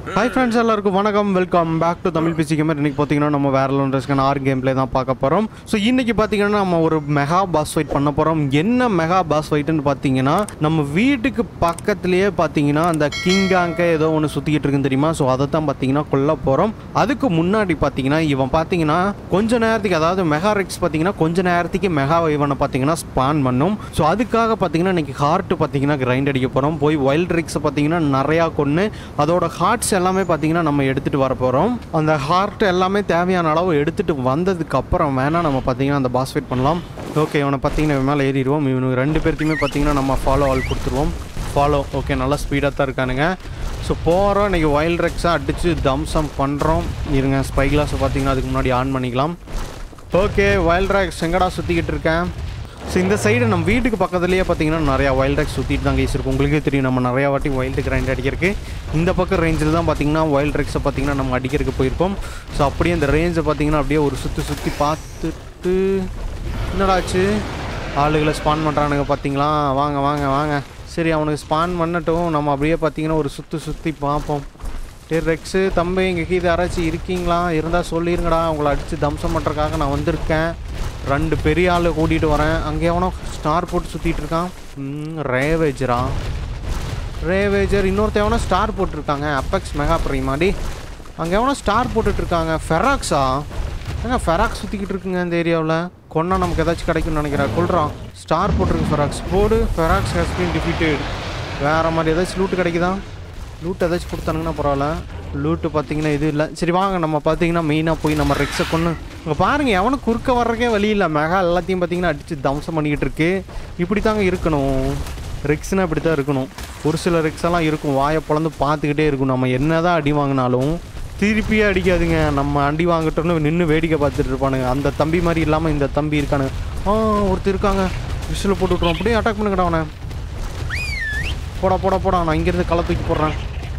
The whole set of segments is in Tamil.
ஹாய் ஃப்ரெண்ட்ஸ் எல்லாருக்கும் வணக்கம் welcome back to Tamil PC gamer இன்னைக்கு பார்த்தீங்கன்னா நம்ம வேற லோன்ஸ்க்கான ஆர் கேம் பிளே தான் பார்க்க போகிறோம் ஸோ இன்னைக்கு பார்த்தீங்கன்னா நம்ம ஒரு மெகா பாஸ் ஃபைட் பண்ண போகிறோம் என்ன மெகா பாஸ் ஃபைட்டுன்னு பார்த்தீங்கன்னா நம்ம வீட்டுக்கு பக்கத்துலேயே பார்த்தீங்கன்னா அந்த கிங்காங்க ஏதோ ஒன்று சுற்றிக்கிட்டு இருக்குன்னு தெரியுமா ஸோ அதை தான் பார்த்தீங்கன்னா கொல்ல போகிறோம் அதுக்கு முன்னாடி பார்த்தீங்கன்னா இவன் பார்த்தீங்கன்னா கொஞ்ச நேரத்துக்கு அதாவது மெகா ரெக்ஸ் பார்த்தீங்கன்னா கொஞ்ச நேரத்துக்கு மெகா இவனை பார்த்தீங்கன்னா ஸ்பான் பண்ணும் ஸோ அதுக்காக பார்த்தீங்கன்னா இன்னைக்கு ஹார்ட் பார்த்தீங்கன்னா கிரைண்ட் அடிக்க போகிறோம் போய் வைல்ட் ரிக்ஸை பார்த்தீங்கன்னா நிறையா கொன்று அதோட ஹார்ட்ஸ் எல்லாமே பார்த்தீங்கன்னா நம்ம எடுத்துகிட்டு வர போகிறோம் அந்த ஹார்ட் எல்லாமே தேவையான அளவு எடுத்துகிட்டு வந்ததுக்கு அப்புறம் வேணால் நம்ம பார்த்தீங்கன்னா அந்த பாஸ் ஃபைட் பண்ணலாம் ஓகே இவனை பார்த்தீங்கன்னா இவன் மேலே ஏறிடுவோம் இவனுக்கு ரெண்டு பேர்த்தையுமே பார்த்தீங்கன்னா நம்ம ஃபாலோ ஆல் கொடுத்துருவோம் ஃபாலோ ஓகே நல்லா ஸ்பீடாக தான் இருக்கானுங்க ஸோ போகிறோம் இன்றைக்கி வைல்ட் ரெக்ஸாக அடித்து தம்சம் பண்ணுறோம் இருங்க ஸ்பை கிளாஸை பார்த்தீங்கன்னா அதுக்கு முன்னாடி ஆன் பண்ணிக்கலாம் ஓகே வைல்ட் ராக்ஸ் எங்கடா சுற்றிக்கிட்டு இருக்கேன் ஸோ இந்த சைடு நம்ம வீட்டுக்கு பக்கத்துலேயே பார்த்தீங்கன்னா நிறையா வைல்ட் ராக்ஸ் சுற்றிட்டு தான் கைஸ் இருக்கும் உங்களுக்கே தெரியும் நம்ம நிறையா வாட்டி வைல்டு கிரைண்ட் அடிக்கிறதுக்கு இந்த பக்கம் ரேஞ்சில் தான் பார்த்தீங்கன்னா வைல்ட் ராக்ஸை பார்த்தீங்கன்னா நம்ம அடிக்கிறதுக்கு போயிருப்போம் ஸோ அப்படியே இந்த ரேஞ்சை பார்த்தீங்கன்னா அப்படியே ஒரு சுற்றி சுற்றி பார்த்துட்டு என்னடாச்சு ஆளுகளை ஸ்பான் பண்ணுறானுங்க பார்த்தீங்களா வாங்க வாங்க வாங்க சரி அவனுக்கு ஸ்பான் பண்ணட்டும் நம்ம அப்படியே பார்த்தீங்கன்னா ஒரு சுற்றி சுற்றி பார்ப்போம் டே ரெக்ஸு தம்பி இங்கே கீது யாராச்சும் இருக்கீங்களா இருந்தால் சொல்லிருங்கடா உங்களை அடித்து தம்சம் பண்ணுறதுக்காக நான் வந்திருக்கேன் ரெண்டு பெரிய ஆளை கூட்டிகிட்டு வரேன் அங்கே எவனோ ஸ்டார் போட்டு சுற்றிட்டு இருக்கான் ம், ரேவேஜரா ரேவேஜர் இன்னொருத்த எவனோ ஸ்டார் போட்டிருக்காங்க அப்பெக்ஸ் மெகா பிரைமாடி அங்கே எவனோ ஸ்டார் போட்டுட்டு இருக்காங்க ஃபெராக்ஸா ஏங்க ஃபெராக்ஸ் சுற்றிக்கிட்டு இருக்குங்க இந்த ஏரியாவில் கொன்னா நமக்கு ஏதாச்சும் கிடைக்கும்னு நினைக்கிறேன் கொள்றான் ஸ்டார் போட்டிருக்கு ஃபெராக்ஸ் போடு ஃபெராக்ஸ் ஹஸ் பீன் டிஃபீட்டட் வேறு மாதிரி ஏதாச்சும் லூட்டு கிடைக்குதா லூட் ஏதாச்சும் கொடுத்தானுங்கன்னா பரவாயில்ல லூட்டு பார்த்தீங்கன்னா இது இல்லை சரி வாங்க நம்ம பார்த்தீங்கன்னா மெயினாக போய் நம்ம ரெக்ஸை கொண்டு இங்கே பாருங்கள் எவனும் குறுக்க வர்றக்கே வழி இல்லை மெகா எல்லாத்தையும் பார்த்தீங்கன்னா அடித்து தம்சம் பண்ணிக்கிட்டு இருக்கு இப்படி தாங்க இருக்கணும் ரெக்ஸ்னால் இப்படி தான் இருக்கணும் ஒரு சில ரெக்ஸ் எல்லாம் இருக்கும் வாயை பொழந்து பார்த்துக்கிட்டே இருக்கும் நம்ம என்ன தான் அடி வாங்கினாலும் திருப்பியே அடிக்காதுங்க நம்ம அடி வாங்கிட்டோம்னு நின்று வேடிக்கை பார்த்துட்டு இருப்பானுங்க அந்த தம்பி மாதிரி இல்லாமல் இந்த தம்பி இருக்கானுங்க ஆ ஒருத்தர் இருக்காங்க விசில் போட்டு விட்ருவோம் அப்படியே அட்டாக் பண்ணுங்கடா அவனை போடா போடா போடா நான் இங்கேருந்து களை தூக்கி போடுறேன்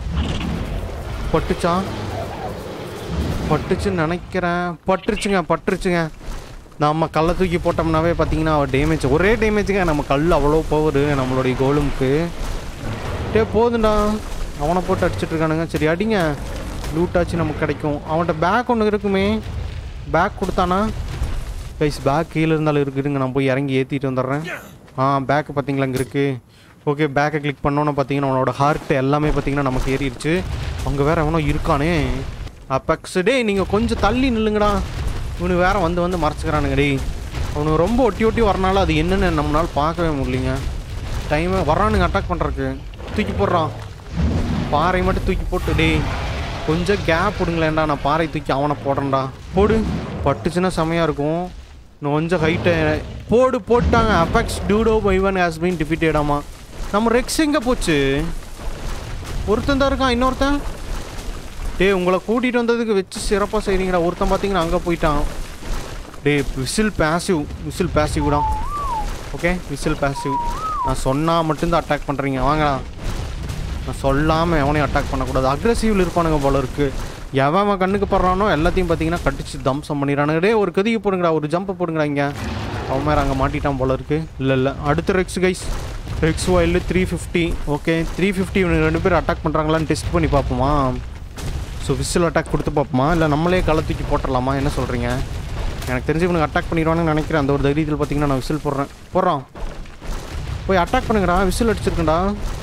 பட்டுச்சா பட்டுச்சுன்னு நினைக்கிறேன் பட்டுருச்சுங்க பட்டுருச்சுங்க நம்ம கல்லை தூக்கி போட்டோம்னாவே பார்த்தீங்கன்னா டேமேஜ் ஒரே டேமேஜுங்க நம்ம கல் அவ்வளோ பவர் நம்மளுடைய கோலுமுக்கு டே போதுண்டா அவனை போட்டு அடிச்சிட்டு இருக்கானுங்க சரி அடிங்க லூட்டாச்சு நமக்கு கிடைக்கும் அவன்கிட்ட பேக் ஒன்று இருக்குமே பேக் கொடுத்தானா கைஸ் பேக் கீழே இருந்தாலும் இருக்குதுங்க நான் போய் இறங்கி ஏற்றிட்டு வந்துடுறேன் ஆ பேக்கு பார்த்தீங்களா இங்கே இருக்குது ஓகே பேக்கை கிளிக் பண்ணோன்னு பார்த்தீங்கன்னா அவனோட ஹார்ட் எல்லாமே பார்த்தீங்கன்னா நமக்கு ஏறிடுச்சு அங்கே வேற எவனோ இருக்கானே அப்பக்ஸ் டேய் நீங்கள் கொஞ்சம் தள்ளி நில்லுங்கடா இவனு வேற வந்து வந்து மறைச்சிக்கிறானுங்க டேய் அவனுக்கு ரொம்ப ஒட்டி ஒட்டி வரனால அது என்னன்னு நம்மளால் பார்க்கவே முடியலைங்க டைமை வர்றானுங்க அட்டாக் பண்ணுறதுக்கு தூக்கி போடுறான் பாறை மட்டும் தூக்கி போட்டு டேய் கொஞ்சம் கேப் விடுங்களேன்டா நான் பாறை தூக்கி அவனை போடுறேன்டா போடு பட்டுச்சுன்னா செமையாக இருக்கும் இன்னும் கொஞ்சம் ஹைட்டை போடு போட்டாங்க Apex Dodo wyvern has been டிஃபிட்டேடாமா நம்ம ரெக்ஸ் எங்கே போச்சு ஒருத்தன் தான் இருக்கான் இன்னொருத்தன் டேய் உங்களை கூட்டிகிட்டு வந்ததுக்கு வச்சு சிறப்பாக செய்கிறீங்கடா ஒருத்தன் பார்த்தீங்கன்னா அங்கே போயிட்டான் டேய் விசில் பேசிவ் விசில் பேசிவ் தான் ஓகே விசில் பேசிவ் நான் சொன்னால் மட்டும்தான் அட்டாக் பண்ணுறீங்க வாங்கடா நான் சொல்லாமல் எவனையும் அட்டாக் பண்ணக்கூடாது அக்ரெசிவில் இருப்பானுங்க போல இருக்கு எவன் அவன் கண்ணுக்கு படுறானோ எல்லாத்தையும் பார்த்தீங்கன்னா கட்டிச்சு தம்சம் பண்ணிடுறானுங்க டே ஒரு கதிக்கு போடுங்கடா ஒரு ஜம்பை போடுங்கடா இங்கே அவன் மேலே அங்கே மாட்டிட்டான் போல இருக்கு இல்லை இல்லை அடுத்த Rex guys Rex oil three fifty okay three fifty இவனுக்கு ரெண்டு பேரும் அட்டாக் பண்ணுறாங்களான்னு டெஸ்ட் பண்ணி பார்ப்போமா ஸோ விசில் அட்டாக் கொடுத்து பார்ப்போமா இல்லை நம்மளே களை தூக்கி போட்டுடலாமா என்ன சொல்கிறீங்க எனக்கு தெரிஞ்சு இவனுக்கு அட்டாக் பண்ணிடுவானுன்னு நினைக்கிறேன் அந்த ஒரு தைரியத்தில் பார்த்தீங்கன்னா நான் விசில் போடுறேன் போடுறான் போய் அட்டாக் பண்ணுங்கடா விசில் அடிச்சிருக்கேன்டா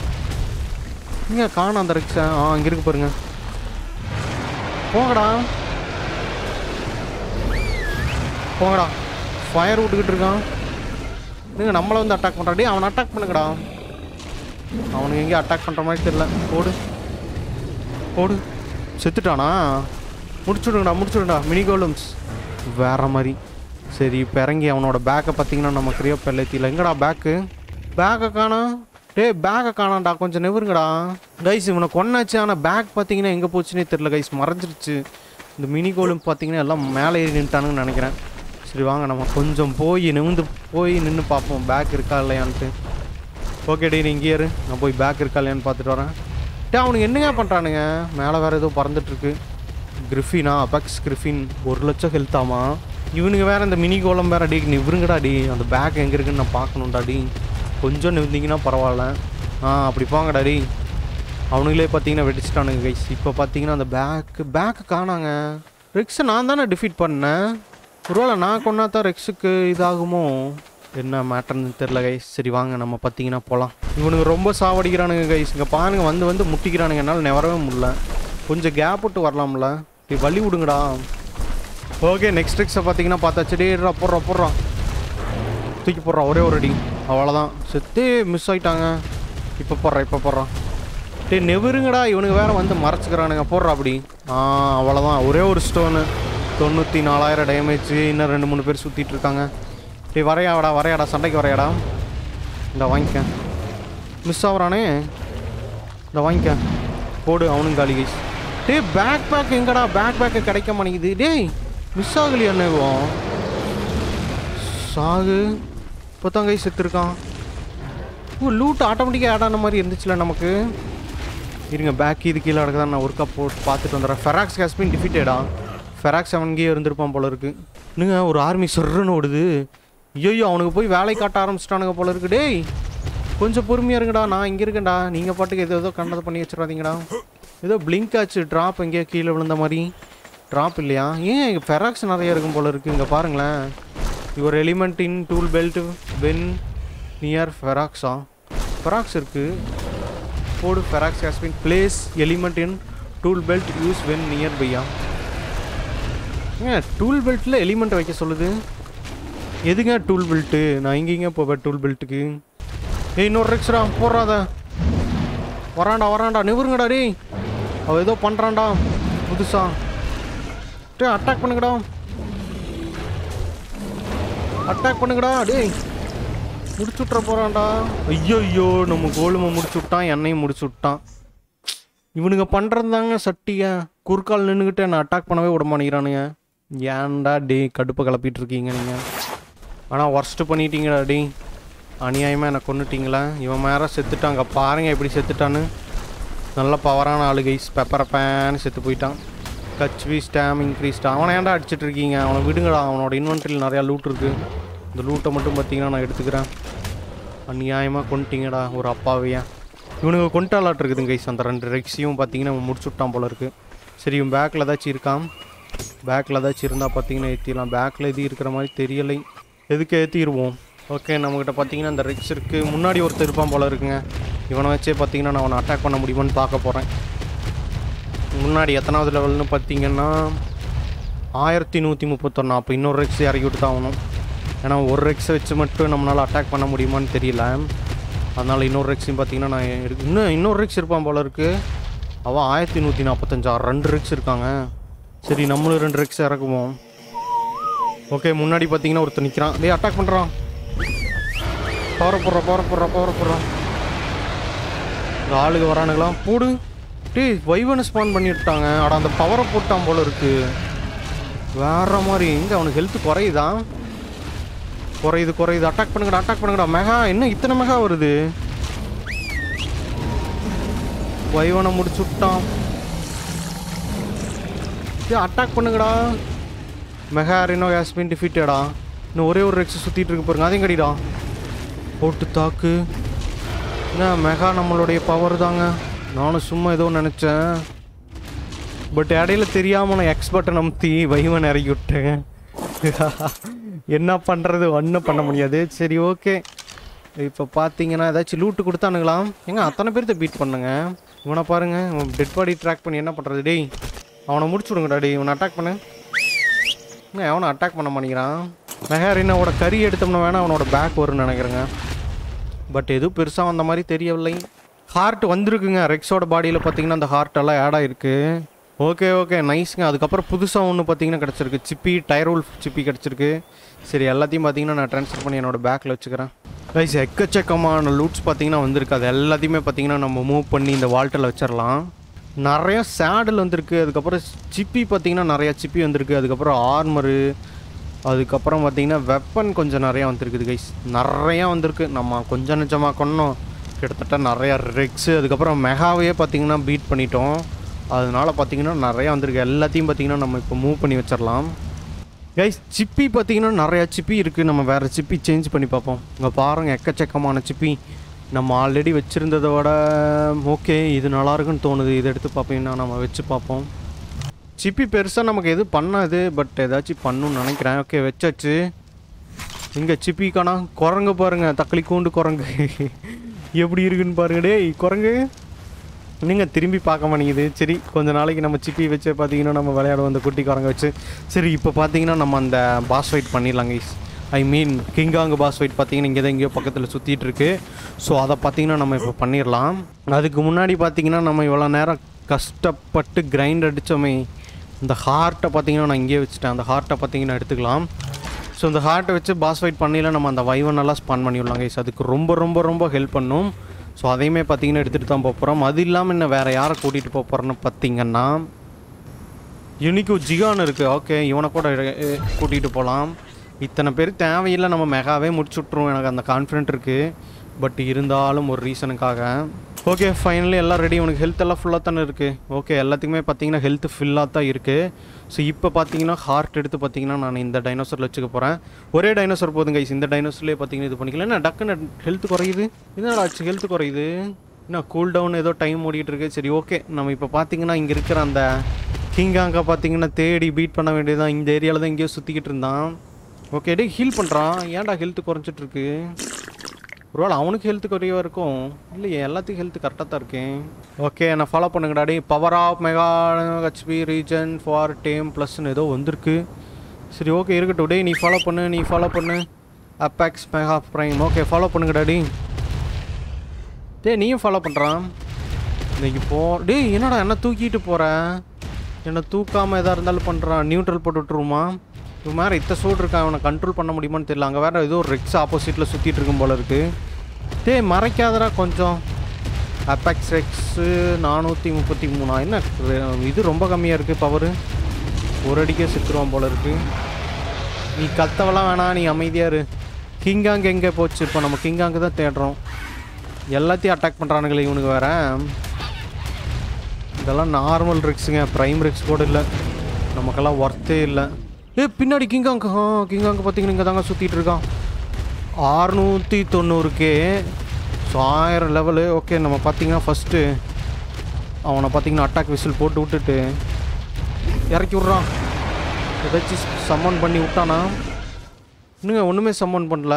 இங்கே காணும் அந்த ரிக்ஸா ஆ இங்கே இருக்கு பாருங்க போங்கடா போங்கடா ஃபயர் விட்டுக்கிட்டு இருக்கான் நீங்கள் நம்மளை வந்து அட்டாக் பண்ணுறாடி அவனை அட்டாக் பண்ணுங்கடா அவனுக்கு எங்கேயும் அட்டாக் பண்ணுற மாதிரி தெரியல போடு போடு செத்துட்டானா முடிச்சுடுங்கடா முடிச்சுடுங்கடா மினி கோலம்ஸ் வேற மாதிரி சரி இப்போ இறங்கி அவனோட பேக்கை பார்த்தீங்கன்னா நம்ம கிரியோ பெல்லத்தியில் எங்கடா பேக்கு பேக்கை காணோம் டேய் பேக்கை காணாம்டா கொஞ்சம் நெவருங்கடா கைஸ் இவனை கொன்னாச்சு ஆனால் பேக் பார்த்தீங்கன்னா எங்கே போச்சுன்னே தெரில கைஸ் மறைஞ்சிருச்சு இந்த மினி கோலும் பார்த்தீங்கன்னா எல்லாம் மேலே ஏறி நின்ட்டானுங்கன்னு நினைக்கிறேன் சரி வாங்க நம்ம கொஞ்சம் போய் நிமிந்து போய் நின்று பார்ப்போம் பேக் இருக்கா இல்லையான்ட்டு ஓகே டே நீ இங்கே இரு நான் போய் பேக் இருக்கா இல்லையான்னு பார்த்துட்டு வரேன் டே அவனுக்கு என்னங்க பண்ணுறானுங்க மேலே வேறு ஏதோ பறந்துட்டுருக்கு கிரிஃபினா அபெக்ஸ் கிரிஃபின் ஒரு லட்சம் ஹெல்த்தாமா இவனுங்க வேற இந்த மினி கோலம் வேற அடி நிவருங்கடா டி அந்த பேக் எங்கே இருக்குன்னு நான் பார்க்கணும்டா டி கொஞ்சம் நிவந்தீங்கன்னா பரவாயில்ல ஆ அப்படி போங்கடா டி அவனுங்களே பார்த்தீங்கன்னா வெடிச்சிட்டானுங்க கைஸ் இப்போ பார்த்தீங்கன்னா அந்த பேக்கு பேக்கு காணாங்க ரெக்ஸை நான் தானே டிஃபீட் பண்ணேன் ஒருவேளை நான் கொண்டா தான் ரெக்ஸுக்கு இதாகுமோ என்ன மேட்டர்னு தெரில கைஸ் சரி வாங்க நம்ம பார்த்தீங்கன்னா போகலாம் இவனுங்க ரொம்ப சாவடிக்கிறானுங்க கைஸ் இங்கே பாருங்க வந்து வந்து முட்டிக்கிறானுங்க என்னால் நிவரவே முடியல கொஞ்சம் கேப் விட்டு வரலாம்ல இப்படி வழி விடுங்கடா ஓகே நெக்ஸ்ட் ரெக்ஸை பார்த்தீங்கன்னா பார்த்தாச்சு டேடா போடுறா போடுறா தூக்கி போடுறான் ஒரே ஒரு அடி அவ்வளோதான் செத்தே மிஸ் ஆயிட்டாங்க இப்போ போடுறான் இப்போ போடுறான் டேய் நெவருங்கடா இவனுங்க வேற வந்து மறைச்சிக்கிறானுங்க போடுறா அப்படி ஆ அவ்வளோதான் ஒரே ஒரு ஸ்டோனு தொண்ணூற்றி நாலாயிரம் டேமேஜ் இன்னும் ரெண்டு மூணு பேர் சுற்றிட்டு இருக்காங்க டேய் வரையாடா வரையாடா சண்டைக்கு வரையாடா இந்த வாங்கிக்க மிஸ் ஆகுறானே இந்த வாங்கிக்க போடு அவனும் காலி கைஸ் டேய் பேக் பேக் எங்கடா பேக் பேக்கு கிடைக்க மாட்டேங்குது டேய் மிஸ் ஆகலையா என்னவும் சாகு இப்போ தான் கை செத்துருக்கான் ஓ லூட் ஆட்டோமேட்டிக்காக ஆட் ஆன மாதிரி இருந்துச்சுல நமக்கு இருங்க பேக் இது கீழே கிடக்குதான் நான் ஒர்க்கா போட்டு பார்த்துட்டு வந்துடுறேன் ஃபெராக்ஸ் ஹாஸ்பின் டிஃபிட்டடா ஃபெராக்ஸ் அவன்கே இருந்திருப்பான் போல இருக்கு இன்னுங்க ஒரு ஆர்மி சொர்றன்னு ஓடுது ஐயோ அவனுக்கு போய் வேலை காட்ட ஆரம்பிச்சிட்டானுங்க போல இருக்கு டேய் கொஞ்சம் பொறுமையாக இருங்கடா நான் இங்கே இருக்கேன்டா நீங்கள் பாட்டுக்கு ஏதோ ஏதோ கண்டதை பண்ணி வச்சிடாதீங்கடா ஏதோ பிளிங்க் ஆச்சு ட்ராப் எங்கேயோ கீழே விழுந்த மாதிரி ட்ராப் இல்லையா ஏன் இங்கே ஃபெராக்ஸ் நிறைய இருக்கும் போல இருக்கு இங்கே பாருங்களேன் your element in tool belt when near ஃபெராக்ஸா ஃபெராக்ஸ் இருக்குது போடு Ferox has been place element in tool belt use when near பையா ஏன் டூல் பெல்ட்டில் எலிமெண்ட் வைக்க சொல்லுது எதுங்க டூல் பெல்ட்டு நான் எங்கேங்க போவேன் டூல் பெல்ட்டுக்கு ஏய் இன்னொரு ரெக்ஸ்ரா போடுறாத வரான்டா வரான்டா நிவருங்கடா டேய் அவ ஏதோ பண்ணுறான்டா புதுசா டே அட்டாக் பண்ணுங்கடா அட்டாக் பண்ணுங்கடா டேய் முடிச்சு விட்ற போறான்டா ஐயோ ஐயோ நம்ம கோலுமை முடிச்சு விட்டான் என்னையும் முடிச்சு விட்டான் இவனுங்க பண்ணுறது தாங்க சட்டிய குறுக்கால் நின்றுக்கிட்டு என்னை அட்டாக் பண்ணவே விட மாட்டேங்கிறானுங்க ஏன்டா டே கடுப்பை கிளப்பிட்டு இருக்கீங்க நீங்கள் ஆனால் ஒர்ஸ்ட்டு பண்ணிட்டீங்கடா டே அநியாயமாக என்னை கொண்டுட்டீங்களா இவன் மேலே செத்துட்டாங்க பாருங்க எப்படி செத்துட்டான்னு நல்ல பவரான ஆளு கைஸ் பெப்பர் பேன்னு செத்து போயிட்டான் கச்வி ஸ்டாம் இன்க்ரீஸ்டா அவனை ஏன்டா அடிச்சிட்டு இருக்கீங்க அவனை விடுங்கடா அவனோட இன்வென்ட்ரியில் நிறையா லூட் இருக்குது இந்த லூட்டை மட்டும் பார்த்தீங்கன்னா நான் எடுத்துக்கிறேன் அநியாயமாக கொண்டுட்டீங்கடா ஒரு அப்பாவையா இவனுங்க கொண்டாலாட் இருக்குதுங்க கைஸ் அந்த ரெண்டு ரெக்ஸையும் பார்த்தீங்கன்னா அவன் முடிச்சு விட்டான் போல இருக்கு சரி இவன் பேக்கில் ஏதாச்சும் இருக்கான் பேக்கில் ஏதாச்சும் இருந்தால் பார்த்தீங்கன்னா ஏற்றிடலாம் பேக்கில் எது இருக்கிற மாதிரி தெரியலை எதுக்கு ஏற்றிடுவோம் ஓகே நம்மக்கிட்ட பார்த்தீங்கன்னா அந்த ரெக்ஸ் இருக்குது முன்னாடி ஒருத்தர் இருப்பான் போல இருக்குங்க இவனை வச்சே பார்த்தீங்கன்னா நான் அவனை அட்டாக் பண்ண முடியுமான்னு பார்க்க போகிறேன் முன்னாடி எத்தனாவது லெவல்னு பார்த்தீங்கன்னா ஆயிரத்தி நூற்றி முப்பத்தொன்று அப்போ இன்னொரு ரெக்ஸ் இறக்கி விட்டு தான் ஆகணும் ஏன்னா ஒரு ரெக்ஸை வச்சு மட்டும் நம்மளால் அட்டாக் பண்ண முடியுமான்னு தெரியல அதனால் இன்னொரு ரெக்ஸையும் பார்த்தீங்கன்னா நான் எடுக்க இன்னும் இன்னொரு ரெக்ஸ் இருப்பான் போல இருக்கு அவன் ஆயிரத்தி நூற்றி நாற்பத்தஞ்சா ரெண்டு ரெக்ஸ் இருக்காங்க சரி நம்மளும் ரெண்டு ரெக்ஸ் இறக்குவோம் ஓகே முன்னாடி பார்த்தீங்கன்னா ஒருத்தர் நிற்கிறான் டேய் அட்டாக் பண்ணுறான் பவர போடுறா பவர போடுறா பவர போடுறான் இந்த ஆளுங்க வரானுங்களா போடு டேய் வைவனை ஸ்பான் பண்ணி விட்டாங்க அட அந்த பவரை போட்டான் போல இருக்கு வேற மாதிரி எங்க அவனுக்கு ஹெல்த் குறையுதா குறையுது குறையுது அட்டாக் பண்ணுங்கடா அட்டாக் பண்ணுங்கடா மெகா என்ன இத்தனை மெகா வருது வைவனை முடிச்சு விட்டான் அட்டாக் பண்ணுங்கடா மெகா அரினோ ஹேஸ் பின் டிஃபீட்டடா இன்னும் ஒரே ஒரு ரெக்ஸ் சுற்றிட்டு இருக்கு பாருங்க அதையும் கடிடா போட்டு தாக்கு என்ன மெகா நம்மளுடைய பவர் தாங்க நானும் சும்மா ஏதோ நினச்சேன் பட் இடையில தெரியாமல் நான் எக்ஸ் பட்டன் அமுத்தி வைவன் இறக்கி விட்டேன் என்ன பண்ணுறது ஒன்றும் பண்ண முடியாது சரி ஓகே இப்போ பார்த்தீங்கன்னா ஏதாச்சும் லூட்டு கொடுத்தானுங்களாம் ஏங்க அத்தனை பேர்த்த பீட் பண்ணுங்க இவனை பாருங்க டெட் பாடி ட்ராக் பண்ணி என்ன பண்ணுறது டேய் அவனை முடிச்சு விடுங்கடா டேய் இவனை அட்டாக் பண்ணு என்ன அவனை அட்டாக் பண்ண மாட்டேங்கிறான் மெஹாரினாவோட கறி எடுத்தோம்னா வேணா அவனோட பேக் வரும்னு நினைக்கிறேங்க பட் எதுவும் பெருசாக வந்த மாதிரி தெரியவில்லை ஹார்ட் வந்திருக்குங்க ரெக்ஸோட பாடியில் பார்த்தீங்கன்னா அந்த ஹார்ட் எல்லாம் ஆட் ஆயிருக்கு ஓகே ஓகே நைஸ்ங்க அதுக்கப்புறம் புதுசாக ஒன்று பார்த்தீங்கன்னா கிடச்சிருக்கு சிப்பி டயரோல் சிப்பி கிடச்சிருக்கு சரி எல்லாத்தையும் பார்த்தீங்கன்னா நான் ட்ரான்ஸ்ஃபர் பண்ணி என்னோட பேக்கில் வச்சுக்கிறேன் ரைஸ் எக்கச்சக்கமான லூட்ஸ் பார்த்தீங்கன்னா வந்திருக்கு அது எல்லாத்தையுமே பார்த்தீங்கன்னா நம்ம மூவ் பண்ணி இந்த வால்ட்டில் வச்சிடலாம் நிறைய சேடல் வந்திருக்கு அதுக்கப்புறம் சிப்பி பார்த்தீங்கன்னா நிறையா சிப்பி வந்திருக்கு அதுக்கப்புறம் ஆர்மரு அதுக்கப்புறம் பார்த்தீங்கன்னா வெப்பன் கொஞ்சம் நிறையா வந்திருக்குது கைஸ் நிறையா வந்திருக்கு நம்ம கொஞ்சம் நிஜமாக கொன்னோம் கிட்டத்தட்ட நிறையா ரெக்ஸு அதுக்கப்புறம் மெகாவையே பார்த்தீங்கன்னா பீட் பண்ணிட்டோம் அதனால பார்த்தீங்கன்னா நிறையா வந்திருக்கு எல்லாத்தையும் பார்த்தீங்கன்னா நம்ம இப்போ மூவ் பண்ணி வச்சிடலாம் கைஸ் சிப்பி பார்த்தீங்கன்னா நிறையா சிப்பி இருக்குது நம்ம வேறு சிப்பி சேஞ்ச் பண்ணி பார்ப்போம் இங்கே பாருங்கள் எக்கச்சக்கமான சிப்பி நம்ம ஆல்ரெடி வச்சுருந்ததை விட ஓகே இது நல்லா இருக்குன்னு தோணுது இதை எடுத்து பார்ப்பீங்கன்னா நம்ம வச்சு பார்ப்போம் சிப்பி பெருசாக நமக்கு எது பண்ணாது பட் ஏதாச்சும் பண்ணணும்னு நினைக்கிறேன் ஓகே வச்சாச்சு இங்கே சிப்பிக்கானா குரங்கு பாருங்க தக்களி கூண்டு குரங்கு எப்படி இருக்குன்னு பாருங்க டேய் குரங்கு நீங்கள் திரும்பி பார்க்க மாட்டேங்குது சரி கொஞ்ச நாளைக்கு நம்ம சிப்பி வச்சு பார்த்தீங்கன்னா நம்ம விளையாடுவோம் அந்த குட்டி குரங்க வச்சு சரி இப்போ பார்த்தீங்கன்னா நம்ம அந்த பாஸ் ஃபைட் பண்ணிடலாம் guys I mean King Kong boss fight பார்த்தீங்கன்னா இங்கே தான் எங்கேயோ பக்கத்தில் சுற்றிட்டு இருக்கு ஸோ அதை பார்த்தீங்கன்னா நம்ம இப்போ பண்ணிடலாம் அதுக்கு முன்னாடி பார்த்தீங்கன்னா நம்ம இவ்வளோ நேரம் கஷ்டப்பட்டு கிரைண்ட் அடித்தோமே இந்த ஹார்ட்டை பார்த்தீங்கன்னா நான் இங்கேயே வச்சுட்டேன் அந்த ஹார்ட்டை பார்த்தீங்கன்னா எடுத்துக்கலாம் ஸோ இந்த ஹார்ட்டை வச்சு பாஸ் ஃபைட் பண்ணில நம்ம அந்த வைவன் எல்லாம் ஸ்பான் பண்ணிவிடலாம் கைஸ் அதுக்கு ரொம்ப ரொம்ப ரொம்ப ஹெல்ப் பண்ணும் ஸோ அதையுமே பார்த்தீங்கன்னா எடுத்துகிட்டு தான் போக போகிறோம் அது இல்லாமல் இன்னும் வேறு யாரை கூட்டிகிட்டு போக போகிறோன்னு பார்த்தீங்கன்னா யூனிக்கு ஜிகான் இருக்குது ஓகே இவனை கூட கூட்டிகிட்டு போகலாம் இத்தனை பேர் தேவையில்லை நம்ம மெகாவே முடிச்சு விட்ருவோம் எனக்கு அந்த கான்ஃபிடென்ட் இருக்குது பட் இருந்தாலும் ஒரு ரீசனுக்காக ஓகே ஃபைனலி எல்லாம் ரெடி உனக்கு ஹெல்த் எல்லாம் ஃபுல்லாக தானே இருக்குது ஓகே எல்லாத்துக்குமே பார்த்தீங்கன்னா ஹெல்த் ஃபுல்லாக தான் இருக்குது ஸோ இப்போ பார்த்தீங்கன்னா ஹார்ட் எடுத்து பார்த்தீங்கன்னா நான் இந்த டைனோசரில் வச்சுக்க போகிறேன் ஒரே டைனோசர் போதும் கைஸ் இந்த டைனோசர்லேயே பார்த்தீங்கன்னா இது பண்ணிக்கலாம் என்ன டக்குன்னு ஹெல்த் குறையுது என்னடா ஆச்சு ஹெல்த் குறையுது என்ன கூல் டவுன் ஏதோ டைம் ஓடிட்டு இருக்கு சரி ஓகே நம்ம இப்போ பார்த்தீங்கன்னா இங்கே இருக்கிற அந்த கிங்காங்க பார்த்தீங்கன்னா தேடி பீட் பண்ண வேண்டியதுதான் இந்த ஏரியாவில் தான் எங்கேயோ சுற்றிக்கிட்டு இருந்தான் ஓகே டே ஹீல் பண்ணுறான் ஏன்டா ஹெல்த் குறைஞ்சிட்டு இருக்கு ஒருவேளை அவனுக்கு ஹெல்த் குறைவா இருக்கும் இல்லையே எல்லாத்துக்கும் ஹெல்த் கரெக்டாக தான் இருக்கேன் ஓகே நான் ஃபாலோ பண்ணுங்கடா டே power of mega HP regen for டேம் ப்ளஸ்னு ஏதோ வந்திருக்கு சரி ஓகே இருக்கட்டும் டேய் நீ ஃபாலோ பண்ணு நீ ஃபாலோ பண்ணு Apex mega prime okay follow பண்ணுங்கடா டே டேய் நீயும் ஃபாலோ பண்ணுறான் இன்னைக்கு போ டேய் என்னடா என்ன தூக்கிட்டு போற என்னை தூக்காமல் எதாக இருந்தாலும் பண்ணுறான் நியூட்ரல் போட்டு விட்ருமா இது மாதிரி இத்த சூடு இருக்கான் அவனை கண்ட்ரோல் பண்ண முடியுமான்னு தெரியல அங்கே வேறு ஏதோ ஒரு ரெக்ஸ் ஆப்போசிட்டில் சுற்றிட்டு இருக்கும் போல இருக்கு டேய் மறைக்காதடா கொஞ்சம் அப்பெக்ஸ் ரெக்ஸு நானூற்றி முப்பத்தி மூணா என்ன re- இது ரொம்ப கம்மியாக இருக்குது பவரு ஒரு அடிக்கே செத்துருவான் போல இருக்கு நீ கத்தவெல்லாம் வேணாம் நீ அமைதியாக இரு கிங்காங் எங்கே போச்சு இப்போ நம்ம கிங்காங்கு தான் தேடுறோம் எல்லாத்தையும் அட்டாக் பண்ணுறானுங்களே இவனுக்கு வேற இதெல்லாம் நார்மல் ரிக்ஸுங்க ப்ரைம் ரிக்ஸ் கூட இல்லை நமக்கெல்லாம் ஒர்த்தே இல்லை ஏ பின்னாடி கிங்காங் ஆ கிங்காங் பார்த்தீங்கன்னா இங்கே தாங்க சுற்றிட்டு இருக்கான் ஆறுநூற்றி தொண்ணூறுக்கே ஸோ ஆயிரம் லெவலு ஓகே நம்ம பார்த்தீங்கன்னா ஃபஸ்ட்டு அவனை பார்த்தீங்கன்னா அட்டாக் விசில் போட்டு விட்டுட்டு இறக்கி விட்றான் ஏதாச்சும் சம்மன் பண்ணி விட்டானா இன்னுங்க ஒன்றுமே சம்மன் பண்ணல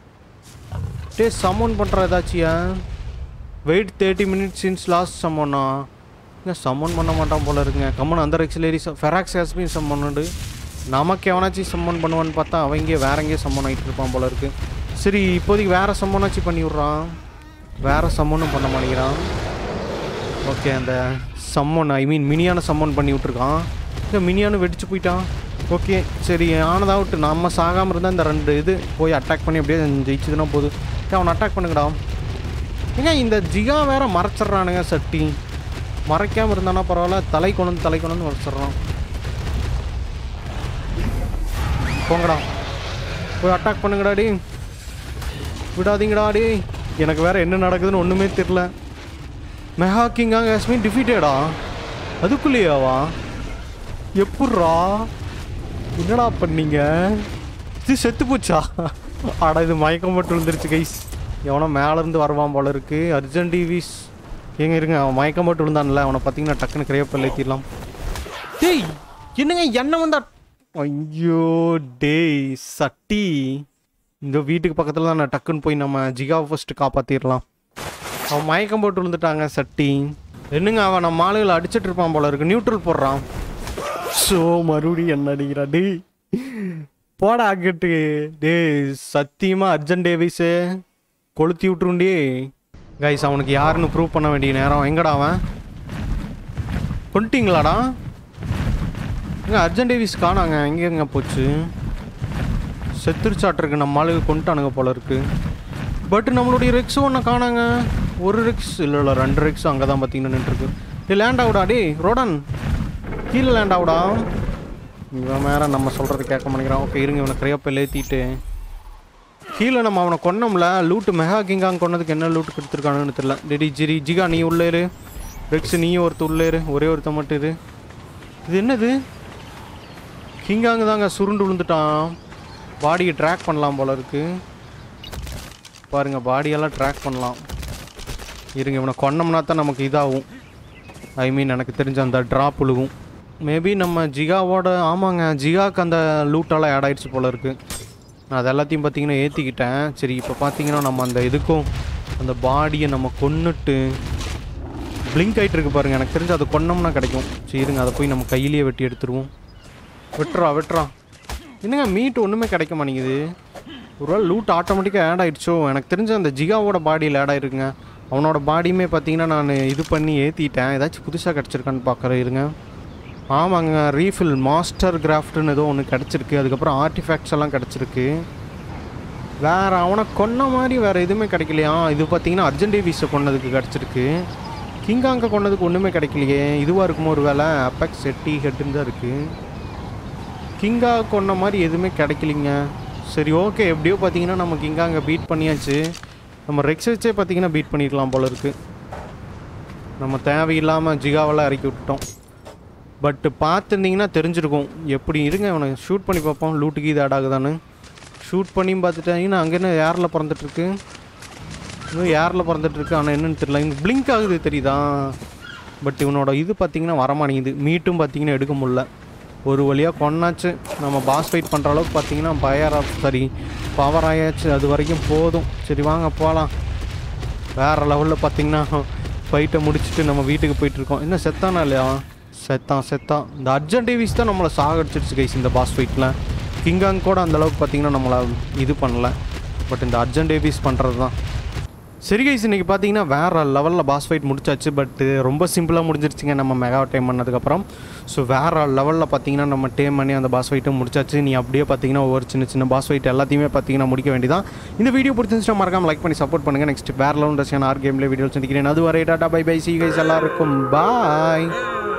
டே சம்மன் பண்ணுற ஏதாச்சியா wait thirty minutes since last சம்மனா இங்கே சம்மன் பண்ண மாட்டான் போல இருக்குங்க கம்மன் அந்த ரெக்ஸிலேரி ஃபெராக்ஸ் ஹாஸ்பின் சம்மனுண்டு நமக்கு எவனாச்சும் சம்மன் பண்ணுவான்னு பார்த்தா அவங்க வேற எங்கேயோ சம்மன் ஆகிட்டு இருப்பான் போல இருக்கு சரி இப்போதைக்கு வேற சம்மனாச்சும் பண்ணி விட்றான் வேற சம்மனும் பண்ண மாட்டேங்கிறான் ஓகே அந்த சம்மன் ஐ மீன் மினியான சம்மன் பண்ணி விட்ருக்கான் இந்த மினியானு வெடிச்சு போயிட்டான் ஓகே சரி ஆனதா விட்டு நம்ம சாகாமல் இருந்தால் இந்த ரெண்டு இது போய் அட்டாக் பண்ணி அப்படியே ஜெயிச்சதுன்னா போதும் ஏய், அவனை அட்டாக் பண்ணுங்கடா ஏங்க இந்த ஜிகா வேற மறைச்சிட்றானுங்க சட்டி மறைக்காமல் இருந்தானா பரவாயில்ல தலை கொண்டு வந்து தலை கொண்டு வந்து மறைச்சிட்றான் போங்கடா போய் அட்டாக் பண்ணுங்கடா டி விடாதீங்கடா டி எனக்கு வேற என்ன நடக்குதுன்னு ஒன்றுமே தெரில மெஹா கிங்காங் ஹாஸ்மின் டிஃபீட்டடா அதுக்குள்ளேயாவா எப்புட்றா என்னடா பண்ணீங்க இது செத்து போச்சா அட இது மயக்கம் மட்டும் விழுந்துருச்சு கைஸ் எவனோ மேலேருந்து வருவான் போல இருக்கு அர்ஜென்ட் டிவிஸ் ஏங்க இருங்க அவன் மயக்கம் மட்டும் விழுந்தான்ல அவனை பார்த்தீங்கன்னா டக்குன்னு கிரேப்பில் ஏற்றிடலாம் டேய் என்னங்க என்ன வந்தா ஐயோ டேய் சட்டி இந்த வீட்டுக்கு பக்கத்தில் தான் நான் டக்குன்னு போய் நம்ம ஜிகாவை ஃபஸ்ட்டு காப்பாற்றிடலாம் அவன் மயக்கம் போட்டு விழுந்துட்டாங்க சட்டி என்னங்க அவன் நம்ம ஆளுகளை அடிச்சிட்டு இருப்பான் போல இருக்கு நியூட்ரல் போடுறான் ஸோ மறுபடியும் என்ன அடிக்கிறா டேய் போடா அங்கிட்டு டேய் சத்தியமா அர்ஜென்ட் டேவிஸு கொளுத்தி விட்டுருண்டி கைஸ் அவனுக்கு யாருன்னு ப்ரூவ் பண்ண வேண்டிய நேரம் எங்கடா அவன் கொண்டுட்டீங்களாடா எங்க அர்ஜென்ட் டேவிஸ் காணாங்க எங்கெங்க போச்சு செத்துருச்சாட்டிருக்கு நம்ம ஆளுக்கு கொண்டுட்டானுங்க போல இருக்கு பட் நம்மளுடைய ரெக்ஸ் ஒன்று காணாங்க ஒரு ரெக்ஸ் இல்லை இல்லை ரெண்டு ரெக்ஸ் அங்கே தான் பார்த்தீங்கன்னா நின்றுருக்கு டே லேண்ட் ஆகுடா டே ரோடன் கீழே லேண்ட் ஆகுடா இவன் மேலே நம்ம சொல்கிறது கேட்க மாட்டேங்கிறான் ஓகே இருங்க இவனை கிரையப்பில் ஏற்றிட்டு கீழே நம்ம அவனை கொன்னோம்ல லூட்டு மெகா கிங்காங் கொன்னதுக்கு என்ன லூட்டு கொடுத்துருக்கானுன்னு தெரியல டெடி ஜிரி ஜிகா நீ உள்ளே இரு ரெக்ஸ் நீயும் ஒருத்த உள்ளே இரு ஒரே ஒருத்த மட்டும் இரு இது என்னது கிங்காங் தாங்க சுருண்டு விழுந்துட்டான் பாடியை ட்ராக் பண்ணலாம் போல இருக்கு பாருங்க பாடியெல்லாம் ட்ராக் பண்ணலாம் இருங்க இவனை கொன்னோம்னா தான் நமக்கு இதாகும் ஐ மீன் எனக்கு தெரிஞ்ச அந்த ட்ராப் விழுகும் மேபி நம்ம ஜிகாவோட ஆமாங்க ஜிகாக்கு அந்த லூட்டெல்லாம் ஆட் ஆயிடுச்சு போல இருக்குது நான் அது எல்லாத்தையும் பார்த்தீங்கன்னா ஏற்றிக்கிட்டேன் சரி இப்போ பார்த்தீங்கன்னா நம்ம அந்த இதுக்கும் அந்த பாடியை நம்ம கொன்னுட்டு பிளிங்க் ஆகிட்டு இருக்கு பாருங்க எனக்கு தெரிஞ்சு அதை கொன்னோம்னா கிடைக்கும் சரி இருங்க அதை போய் நம்ம கையிலேயே வெட்டி எடுத்துருவோம் வெட்டுறா வெட்டுறா என்னங்க மீட் ஒன்றுமே கிடைக்க மாட்டேங்குது ஒருவேளை லூட் ஆட்டோமேட்டிக்காக ஆட் ஆயிடுச்சோ எனக்கு தெரிஞ்ச அந்த ஜிகாவோட பாடியில் ஆட் ஆயிருக்குங்க அவனோட பாடியுமே பார்த்தீங்கன்னா நான் இது பண்ணி ஏற்றிட்டேன் ஏதாச்சும் புதுசாக கிடச்சிருக்கான்னு பார்க்குறேன் இருங்க ஆமாங்க ரீஃபில் மாஸ்டர் கிராஃப்ட்னு ஏதோ ஒன்று கிடச்சிருக்கு அதுக்கப்புறம் ஆர்டிஃபேக்ட்ஸ் எல்லாம் கிடச்சிருக்கு வேற அவனை கொன்ன மாதிரி வேற எதுவுமே கிடைக்கலையா இது பார்த்தீங்கன்னா அர்ஜென்டேவிஸை கொன்னதுக்கு கிடச்சிருக்கு கிங்காங்க கொன்னதுக்கு ஒன்றுமே கிடைக்கலையே இதுவாக இருக்குமோ ஒரு வேலை அப்பெக்ஸ் செட்டி ஹெட்டுன்னு தான் இருக்குது கிங்கா கொன்ன மாதிரி எதுவுமே கிடைக்கலிங்க சரி ஓகே எப்படியோ பார்த்தீங்கன்னா நம்ம கிங்காங்க பீட் பண்ணியாச்சு நம்ம ரெக்ஸ் வச்சே பார்த்தீங்கன்னா பீட் பண்ணிடலாம் போல இருக்குது நம்ம தேவையில்லாமல் ஜிகாவெல்லாம் இறக்கி விட்டுட்டோம் பட் பார்த்துருந்தீங்கன்னா தெரிஞ்சிருக்கும் எப்படி இருங்க இவனை ஷூட் பண்ணி பார்ப்போம் லூட்டுக்கு இது ஆட் ஆகுதான்னு ஷூட் பண்ணி பார்த்துட்டாங்கன்னா அங்கே என்ன ஏரில் பறந்துட்டுருக்கு இன்னும் ஏரில் பறந்துட்டுருக்கு ஆனால் என்னன்னு தெரியல இங்கே பிளிங்க் ஆகுது தெரியுதா பட் இவனோட இது பார்த்தீங்கன்னா வரமாட்டேங்குது மீட்டும் பார்த்தீங்கன்னா எடுக்க முடியல ஒரு வழியாக கொன்னாச்சு நம்ம பாஸ் ஃபைட் பண்ணுற அளவுக்கு பார்த்தீங்கன்னா பயர் ஆஃப் சரி பவர் ஆயாச்சு அது வரைக்கும் போதும் சரி வாங்க போகலாம் வேறு லெவலில் பார்த்தீங்கன்னா ஃபைட்டை முடிச்சுட்டு நம்ம வீட்டுக்கு போயிட்டுருக்கோம் என்ன செத்தானா இல்லையா செத்தான் செத்தான் இந்த அர்ஜென்ட் டேவிஸ் தான் நம்மளை சாகடிச்சிருச்சு கைஸ் இந்த பாஸ் ஃபைட்டில் கிங்காங் கூட அந்த அளவுக்கு பார்த்தீங்கன்னா நம்மளை இது பண்ணல பட் இந்த அர்ஜென்ட் டேவிஸ் பண்ணுறது தான் சரி கைஸ் இன்னைக்கு பார்த்தீங்கன்னா வேறு லெவலில் பாஸ் ஃபைட் முடிச்சாச்சு பட் ரொம்ப சிம்பிளாக முடிஞ்சிருச்சுங்க நம்ம மெகா டைம் பண்ணதுக்கப்புறம் ஸோ வேறு லெவலில் பார்த்தீங்கன்னா நம்ம டேம் பண்ணி அந்த பாஸ் ஃபைட்டும் முடிச்சாச்சு நீ அப்படியே பார்த்தீங்கன்னா ஒவ்வொரு சின்ன சின்ன பாஸ் ஃபைட் எல்லாத்தையுமே பார்த்தீங்கன்னா முடிக்க வேண்டியதான் இந்த வீடியோ பிடிச்சிருந்துச்சுன்னா மறக்காம லைக் பண்ணி சப்போர்ட் பண்ணுங்கள் நெக்ஸ்ட் வேறு லெவல் ரசியான ஆர் கேமில் வீடியோ சந்திக்கிறேன் அது வரை tata bye bye see guys எல்லாருக்கும் பாய்